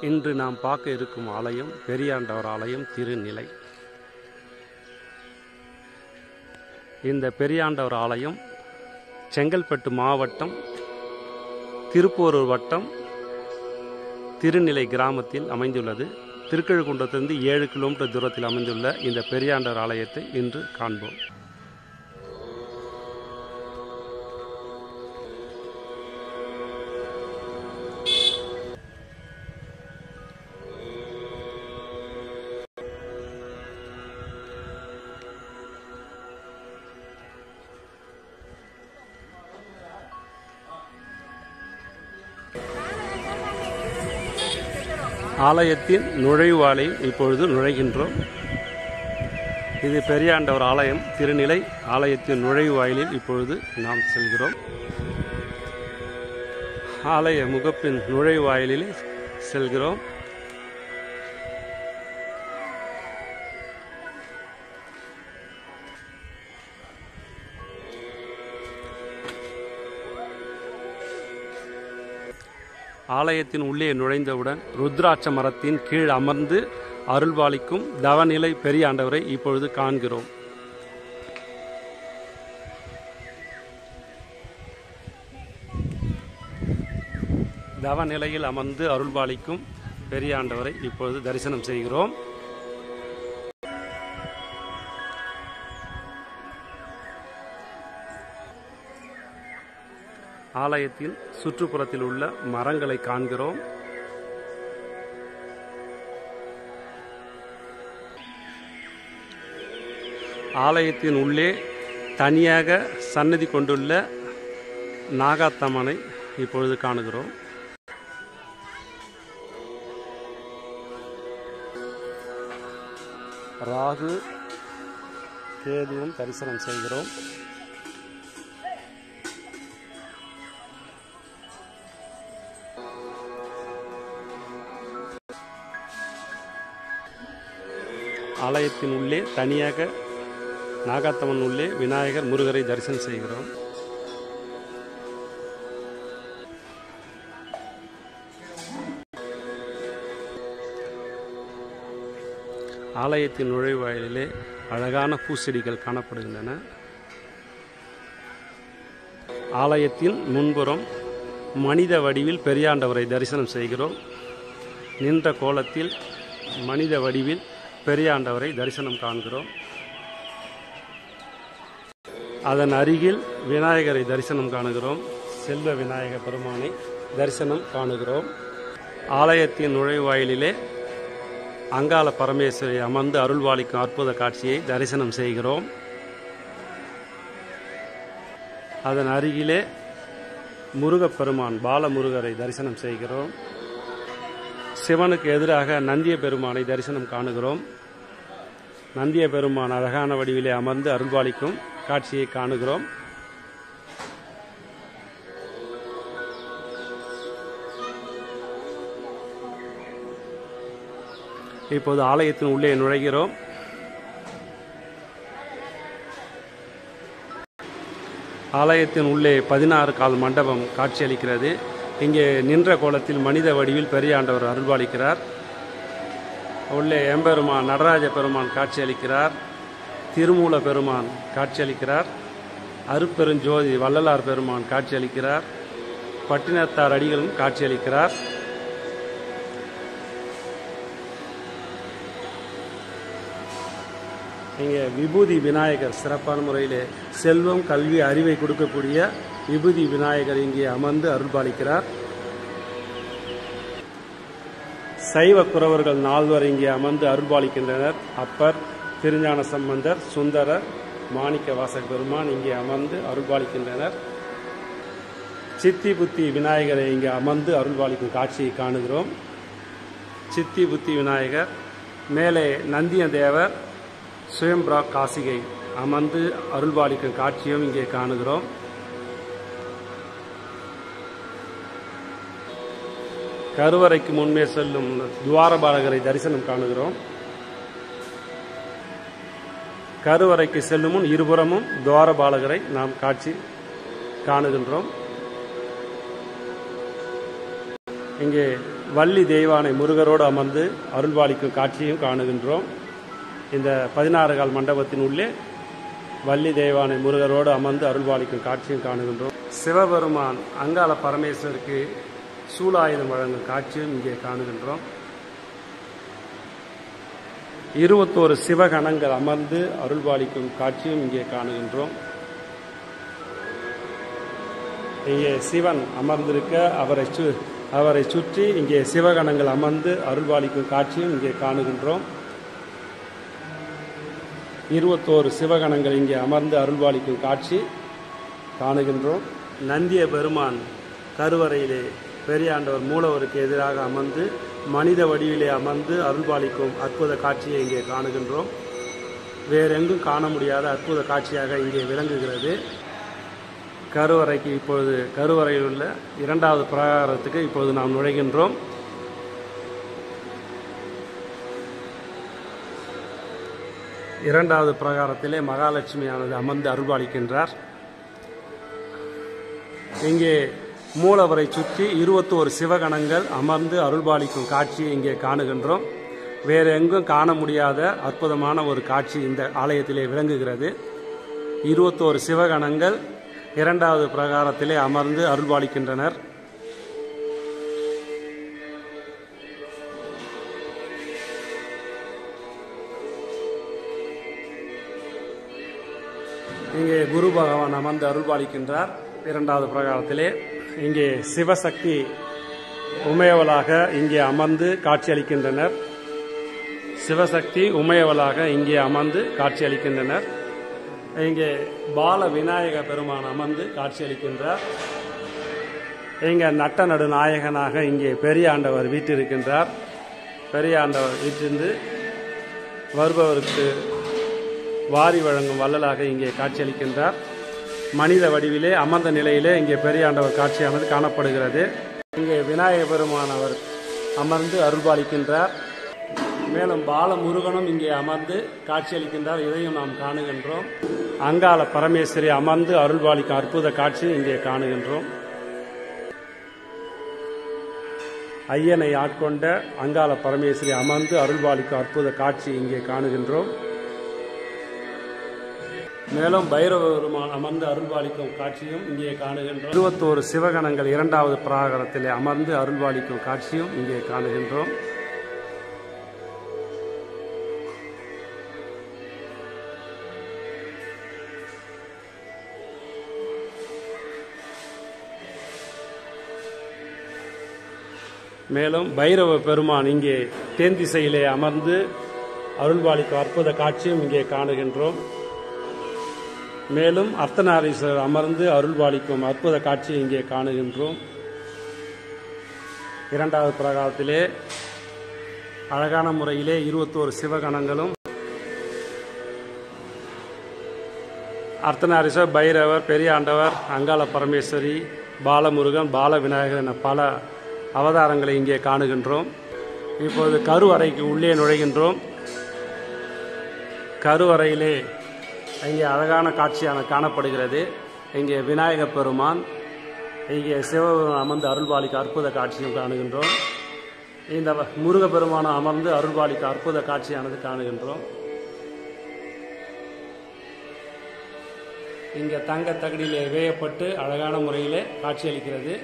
இன்று நாம் பார்க்க இருக்கும் ஆலயம் பெரியாண்டவர் ஆலயம் திருநிலை இந்த பெரியாண்டவர் ஆலயம் செங்கல்பட்டு மாவட்டம் திருப்போரூர் வட்டம் திருநிலை கிராமத்தில் அமைந்துள்ளது திருக்கழுக்குன்றத்திலிருந்து ஏழு கிலோமீட்டர் தூரத்தில் அமைந்துள்ள இந்த பெரியாண்டவர் ஆலயத்தை இன்று காண்போம் ஆலயத்தின் நுழைவாலையில் இப்பொழுது நுழைகின்றோம் இது பெரியாண்டவர் ஆலயம் திருநிலை ஆலயத்தின் நுழைவாயிலில் இப்பொழுது நாம் செல்கிறோம் ஆலய முகப்பின் நுழைவாயிலில் செல்கிறோம் ஆலயத்தின் உள்ளே நுழைந்தவுடன் ருத்ராட்ச மரத்தின் கீழ் அமர்ந்து அருள்பாலிக்கும் தவநிலை பெரியாண்டவரை இப்பொழுது காண்கிறோம் தவநிலையில் அமர்ந்து அருள்பாலிக்கும் பெரியாண்டவரை இப்பொழுது தரிசனம் செய்கிறோம் ஆலயத்தின் சுற்றுப்புறத்தில் உள்ள மரங்களை காண்கிறோம் ஆலயத்தின் உள்ளே தனியாக சன்னதி கொண்டுள்ள நாகாத்தம்மனை இப்பொழுது காணுகிறோம் ராகு கேதுவும் தரிசனம் செய்கிறோம் ஆலயத்தின் உள்ளே தனியாக நாகாத்தம்மன் உள்ளே விநாயகர் முருகரை தரிசனம் செய்கிறோம் ஆலயத்தின் நுழைவாயிலே அழகான பூச்செடிகள் காணப்படுகின்றன ஆலயத்தின் முன்புறம் மனித வடிவில் பெரியாண்டவரை தரிசனம் செய்கிறோம் நின்ற கோலத்தில் மனித வடிவில் பெரியாண்டவரை தரிசனம் காண்கிறோம் அதன் அருகில் விநாயகரை தரிசனம் காணுகிறோம் செல்வ விநாயக பெருமானை தரிசனம் காணுகிறோம் ஆலயத்தின் நுழைவாயிலிலே அங்காள பரமேஸ்வரி அமர்ந்து அருள்வாளிக்கும் அற்புத காட்சியை தரிசனம் செய்கிறோம் அதன் அருகிலே முருகப்பெருமான் பாலமுருகரை தரிசனம் செய்கிறோம் சிவனுக்கு எதிராக நந்திய பெருமானை தரிசனம் காணுகிறோம் நந்திய பெருமான் அழகான வடிவிலே அமர்ந்து அருள்பாலிக்கும் காட்சியை காணுகிறோம் இப்போது ஆலயத்தின் உள்ளே நுழைகிறோம் ஆலயத்தின் உள்ளே பதினாறு கால் மண்டபம் காட்சியளிக்கிறது இங்கே நின்ற கோலத்தில் மனித வடிவில் பெரியாண்டவர் அருள்பாலிக்கிறார் உள்ளே எம்பெருமான் நடராஜ பெருமான் காட்சியளிக்கிறார் திருமூல பெருமான் காட்சியளிக்கிறார் அருப்பெருஞ்சோதி வள்ளலார் பெருமான் காட்சியளிக்கிறார் பட்டினத்தார் அடிகளும் காட்சியளிக்கிறார் இங்கே விபூதி விநாயகர் சிறப்பான முறையில் செல்வம் கல்வி அறிவை கொடுக்கக்கூடிய விபூதி விநாயகர் இங்கே அமர்ந்து அருள்பாலிக்கிறார் சைவ குறவர்கள் நால்வர் இங்கே அமர்ந்து அருள்பாலிக்கின்றனர் அப்பர் திருஞான சம்பந்தர் சுந்தரர் மாணிக்க வாசக பெருமான் இங்கே அமர்ந்து அருள்பாலிக்கின்றனர் சித்தி புத்தி விநாயகரை இங்கே அமர்ந்து அருள்பாலிக்கும் காட்சியை காணுகிறோம் சித்தி புத்தி விநாயகர் மேலே நந்திய தேவர் சுயம்பிரா காசிகை அமர்ந்து அருள்பாலிக்கும் காட்சியும் இங்கே காணுகிறோம் கருவறைக்கு முன்பே செல்லும் துவாரபாலகரை தரிசனம் காணுகிறோம் கருவறைக்கு செல்லும் முன் இருபுறமும் துவாரபாலகரை நாம் காட்சி காணுகின்றோம் இங்கே வள்ளி தெய்வானை முருகரோடு அமர்ந்து அருள்பாலிக்கும் காட்சியும் காணுகின்றோம் இந்த பதினாறு கால் மண்டபத்தின் உள்ளே வள்ளி தெய்வானை முருகரோடு அமர்ந்து அருள்பாலிக்கும் காட்சியும் காணுகின்றோம் சிவபெருமான் அங்காள பரமேஸ்வருக்கு சூலாயுதம் வழங்கும் காட்சியும் இங்கே காணுகின்றோம் இருபத்தோரு சிவகணங்கள் அமர்ந்து அருள்பாலிக்கும் காட்சியும் இங்கே காணுகின்றோம் இங்கே சிவன் அமர்ந்திருக்க அவரை சு அவரை சுற்றி இங்கே சிவகணங்கள் அமர்ந்து அருள்பாலிக்கும் காட்சியும் இங்கே காணுகின்றோம் இருபத்தோரு சிவகணங்கள் இங்கே அமர்ந்து அருள்பாலிக்கும் காட்சி காணுகின்றோம் நந்திய பெருமான் கருவறையிலே பெரியாண்டவர் மூலவருக்கு எதிராக அமர்ந்து மனித வடிவிலே அமர்ந்து அருள்பாலிக்கும் அற்புத காட்சியை இங்கே காணுகின்றோம் வேறெங்கும் காண முடியாத அற்புத காட்சியாக இங்கே விளங்குகிறது கருவறைக்கு இப்பொழுது கருவறையில் உள்ள இரண்டாவது பிரகாரத்துக்கு இப்பொழுது நாம் நுழைகின்றோம் இரண்டாவது பிரகாரத்திலே மகாலட்சுமியானது அமர்ந்து அருள்பாலிக்கின்றார் இங்கே மூலவரை சுற்றி இருபத்தோரு சிவகணங்கள் அமர்ந்து அருள்பாலிக்கும் காட்சியை இங்கே காணுகின்றோம் வேறு எங்கும் காண முடியாத அற்புதமான ஒரு காட்சி இந்த ஆலயத்திலே விளங்குகிறது இருபத்தோரு சிவகணங்கள் இரண்டாவது பிரகாரத்திலே அமர்ந்து அருள்பாலிக்கின்றனர் இங்கே குரு பகவான் அமர்ந்து அருள்பாலிக்கின்றார் இரண்டாவது பிரகாரத்திலே இங்கே சிவசக்தி உமையவளாக இங்கே அமர்ந்து காட்சியளிக்கின்றனர் சிவசக்தி உமையவளாக இங்கே அமர்ந்து காட்சியளிக்கின்றனர் இங்கே பால விநாயக பெருமான் அமர்ந்து காட்சியளிக்கின்றார் இங்கே நட்ட நடு நாயகனாக இங்கே பெரிய ஆண்டவர் வீற்றிருக்கின்றார் பெரிய ஆண்டவர் வீற்றிருந்து வருபவருக்கு வாரி வழங்கும் வள்ளலாக இங்கே காட்சியளிக்கின்றார் மனித வடிவிலே அமர்ந்த நிலையிலே இங்கே பெரியாண்டவர் காட்சியானது காணப்படுகிறது இங்கே விநாயக பெருமான் அவர் அமர்ந்து அருள்பாலிக்கின்றார் மேலும் பாலமுருகனும் இங்கே அமர்ந்து காட்சியளிக்கின்றார் இதையும் நாம் காணுகின்றோம் அங்காள பரமேஸ்வரி அமர்ந்து அருள்பாலிக்கும் அற்புத காட்சி இங்கே காணுகின்றோம் ஐயனை ஆட்கொண்ட அங்காள பரமேஸ்வரி அமர்ந்து அருள்பாலிக்கும் அற்புத காட்சி இங்கே காணுகின்றோம் மேலும் பைரவ பெருமான் அமர்ந்து அருள்பாலிக்கும் காட்சியும் இங்கே காணுகின்றோம் இருபத்தோரு சிவகணங்கள் இரண்டாவது பிராகாரத்திலே அமர்ந்து அருள்பாலிக்கும் காட்சியும் இங்கே காணுகின்றோம் மேலும் பைரவ பெருமான் இங்கே தென் திசையிலே அமர்ந்து அருள்பாலிக்கும் அற்புத காட்சியும் இங்கே காணுகின்றோம் மேலும் அர்த்தநாரீஸ்வரர் அமர்ந்து அருள்பாலிக்கும் அற்புத காட்சியை இங்கே காணுகின்றோம் இரண்டாவது பிரகாரத்திலே அழகான முறையிலே இருபத்தோரு சிவகணங்களும் அர்த்தநாரீஸ்வர் பைரவர் பெரியாண்டவர் அங்காள பரமேஸ்வரி பாலமுருகன் பால விநாயகர் என பல அவதாரங்களை இங்கே காணுகின்றோம் இப்போது கருவறைக்கு உள்ளே நுழைகின்றோம் கருவறையிலே இங்கே அழகான காட்சியான காணப்படுகிறது இங்கே விநாயகப் பெருமான் இங்கே சிவபெருமான் அமர்ந்து அருள்பாலிக்க அற்புத காட்சியும் காணுகின்றோம் இந்த முருகப்பெருமானம் அமர்ந்து அருள்பாலிக்க அற்புத காட்சியானது காணுகின்றோம் இங்கே தங்க தகடிலே வேயப்பட்டு அழகான முறையிலே காட்சியளிக்கிறது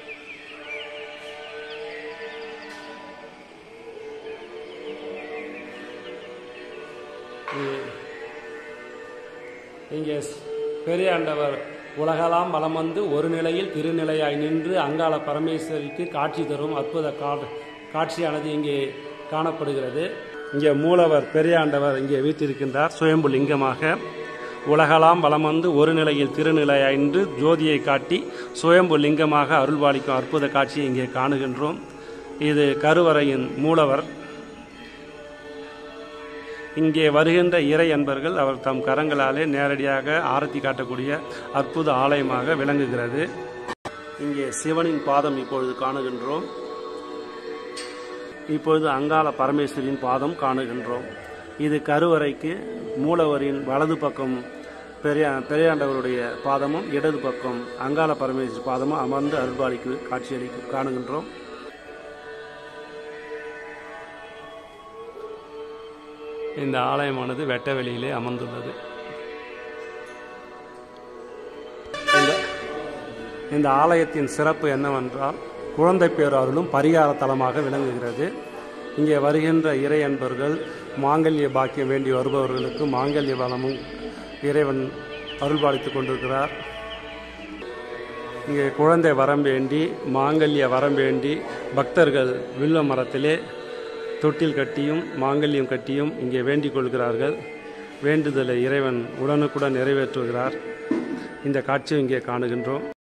இங்கே பெரியாண்டவர் உலகலாம் வலம் வந்து ஒரு நிலையில் திருநிலையாய் நின்று அங்காள பரமேஸ்வரிக்கு காட்சி தரும் அற்புத காட்சியானது இங்கே காணப்படுகிறது இங்கே மூலவர் பெரியாண்டவர் இங்கே வீட்டிருக்கின்றார் சுயம்பு லிங்கமாக உலகலாம் வலம் வந்து ஒரு நிலையில் திருநிலையாய் நின்று ஜோதியை காட்டி சுயம்பு லிங்கமாக அருள்பாலிக்கும் அற்புத காட்சியை இங்கே காணுகின்றோம் இது கருவறையின் மூலவர் இங்கே வருகின்ற இறை அன்பர்கள் அவர் தம் கரங்களாலே நேரடியாக ஆரத்தி காட்டக்கூடிய அற்புத ஆலயமாக விளங்குகிறது இங்கே சிவனின் பாதம் இப்பொழுது காணுகின்றோம் இப்பொழுது அங்காள பரமேஸ்வரியின் பாதம் காணுகின்றோம் இது கருவறைக்கு மூலவரின் வலது பக்கம் பெரிய பெரியாண்டவருடைய பாதமும் இடது பக்கம் அங்காள பரமேஸ்வரி பாதமும் அமர்ந்து அருள்பாலிக்கு காட்சியளிக்கும் காணுகின்றோம் இந்த ஆலயமானது வெட்ட வெளியிலே அமர்ந்துள்ளது இந்த இந்த ஆலயத்தின் சிறப்பு என்னவென்றால் குழந்தை பேர் அருளும் பரிகார தலமாக விளங்குகிறது இங்கே வருகின்ற இறை அன்பர்கள் மாங்கல்ய பாக்கியம் வேண்டி வருபவர்களுக்கு மாங்கல்ய பலமும் இறைவன் அருள்பாலித்துக் கொண்டிருக்கிறார் இங்கே குழந்தை வரம் வேண்டி மாங்கல்ய வரம் வேண்டி பக்தர்கள் வில்வ மரத்திலே தொட்டில் கட்டியும் மாங்கல்யம் கட்டியும் இங்கே வேண்டிக் கொள்கிறார்கள் வேண்டுதலை இறைவன் உடனுக்குடன் நிறைவேற்றுகிறார் இந்த காட்சியை இங்கே காணுகின்றோம்